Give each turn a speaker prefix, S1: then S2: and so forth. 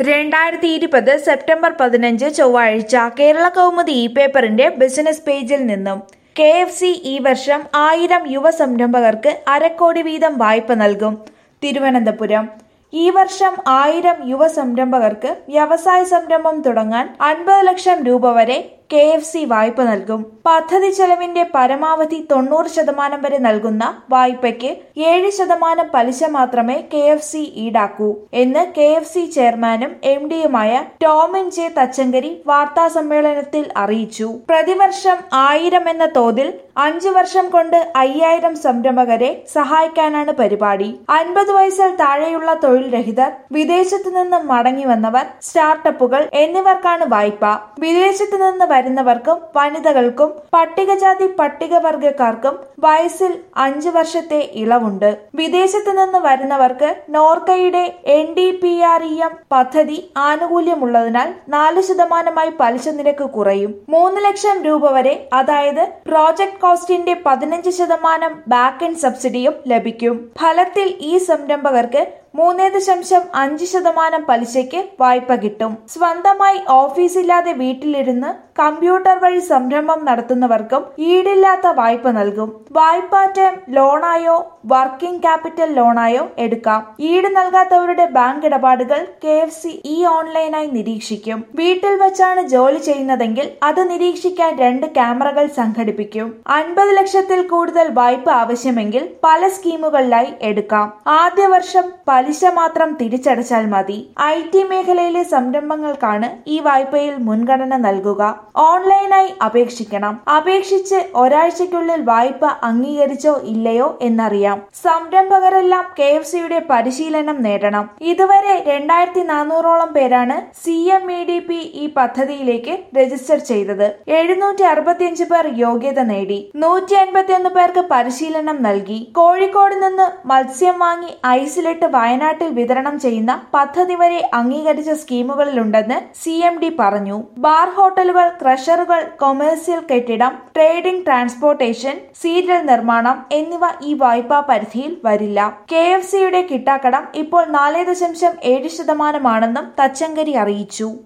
S1: രണ്ടായിരത്തി ഇരുപത് സെപ്റ്റംബർ പതിനഞ്ച് ചൊവ്വാഴ്ച കേരള കൗമുദി ഇ പേപ്പറിന്റെ ബിസിനസ് പേജിൽ നിന്നും കെ എഫ് സി ഈ വർഷം ആയിരം യുവ സംരംഭകർക്ക് അരക്കോടി വീതം വായ്പ നൽകും തിരുവനന്തപുരം ഈ വർഷം ആയിരം യുവ സംരംഭകർക്ക് വ്യവസായ സംരംഭം തുടങ്ങാൻ അൻപത് ലക്ഷം രൂപ വരെ കെ എഫ് സി വായ്പ നൽകും പദ്ധതി ചെലവിന്റെ പരമാവധി തൊണ്ണൂറ് ശതമാനം വരെ നൽകുന്ന വായ്പയ്ക്ക് ഏഴ് ശതമാനം പലിശ മാത്രമേ കെ എഫ് സി ഈടാക്കൂ എന്ന് കെ എഫ് സി ചെയർമാനും എം ഡിയുമായ ടോമിൻ ജെ തച്ചങ്കരി വാർത്താ സമ്മേളനത്തിൽ അറിയിച്ചു പ്രതിവർഷം ആയിരം എന്ന തോതിൽ അഞ്ചു വർഷം കൊണ്ട് അയ്യായിരം സംരംഭകരെ സഹായിക്കാനാണ് പരിപാടി അൻപത് വയസ്സിൽ താഴെയുള്ള തൊഴിൽ രഹിതർ വിദേശത്തു നിന്ന് മടങ്ങി വന്നവർ സ്റ്റാർട്ടപ്പുകൾ എന്നിവർക്കാണ് വായ്പ വിദേശത്തു നിന്ന് വരുന്നവർക്കും വനിതകൾക്കും പട്ടികജാതി പട്ടികവർഗക്കാർക്കും വയസ്സിൽ അഞ്ചു വർഷത്തെ ഇളവുണ്ട് വിദേശത്തു നിന്ന് വരുന്നവർക്ക് നോർക്കയുടെ N D P R E M പദ്ധതി ആനുകൂല്യമുള്ളതിനാൽ നാല് ശതമാനമായി പലിശ നിരക്ക് കുറയും മൂന്ന് ലക്ഷം രൂപ വരെ അതായത് പ്രോജക്ട് കോസ്റ്റിന്റെ പതിനഞ്ച് ശതമാനം ബാക്ക് എൻഡ് സബ്സിഡിയും ലഭിക്കും ഫലത്തിൽ ഈ സംരംഭകർക്ക് മൂന്ന് ദശാംശം അഞ്ച് ശതമാനം പലിശയ്ക്ക് വായ്പ കിട്ടും സ്വന്തമായി ഓഫീസില്ലാതെ വീട്ടിലിരുന്ന് കമ്പ്യൂട്ടർ വഴി സംരംഭം നടത്തുന്നവർക്കും ഈടില്ലാത്ത വായ്പ നൽകും വായ്പാ ടേം ലോണായോ വർക്കിംഗ് ക്യാപിറ്റൽ ലോണായോ എടുക്കാം ഈട് നൽകാത്തവരുടെ ബാങ്ക് ഇടപാടുകൾ കെ എഫ് സി ഈ ഓൺലൈനായി നിരീക്ഷിക്കും വീട്ടിൽ വെച്ചാണ് ജോലി ചെയ്യുന്നതെങ്കിൽ അത് നിരീക്ഷിക്കാൻ രണ്ട് ക്യാമറകൾ സംഘടിപ്പിക്കും അൻപത് ലക്ഷത്തിൽ കൂടുതൽ വായ്പ ആവശ്യമെങ്കിൽ പല സ്കീമുകളിലായി എടുക്കാം ആദ്യ വർഷം പലിശ മാത്രം തിരിച്ചടച്ചാൽ മതി ഐ ടി മേഖലയിലെ സംരംഭങ്ങൾക്കാണ് ഈ വായ്പയിൽ മുൻഗണന നൽകുക ഓൺലൈനായി അപേക്ഷിക്കണം അപേക്ഷിച്ച് ഒരാഴ്ചയ്ക്കുള്ളിൽ വായ്പ അംഗീകരിച്ചോ ഇല്ലയോ എന്നറിയാം സംരംഭകരെല്ലാം കെ എഫ് സിയുടെ പരിശീലനം നേടണം ഇതുവരെ രണ്ടായിരത്തി നാനൂറോളം പേരാണ് C M E D P ഈ പദ്ധതിയിലേക്ക് രജിസ്റ്റർ ചെയ്തത് എഴുന്നൂറ്റി അറുപത്തിയഞ്ച് പേർ യോഗ്യത നേടി നൂറ്റി അൻപത്തിയൊന്ന് പേർക്ക് പരിശീലനം നൽകി കോഴിക്കോട് നിന്ന് മത്സ്യം വാങ്ങി ഐസിലിട്ട് വയനാട്ടിൽ വിതരണം ചെയ്യുന്ന പദ്ധതി വരെ അംഗീകരിച്ച സ്കീമുകളിലുണ്ടെന്ന് സി എം ഡി പറഞ്ഞു ബാർ ഹോട്ടലുകൾ ക്രഷറുകൾ കൊമേഴ്സ്യൽ കെട്ടിടം ട്രേഡിംഗ് ട്രാൻസ്പോർട്ടേഷൻ സീരിയൽ നിർമ്മാണം എന്നിവ ഈ വായ്പാ പരിധിയിൽ വരില്ല കെ എഫ് സിയുടെ കിട്ടാക്കടം ഇപ്പോൾ നാല് ദശാംശം ഏഴ് ശതമാനമാണെന്നും തച്ചങ്കരി അറിയിച്ചു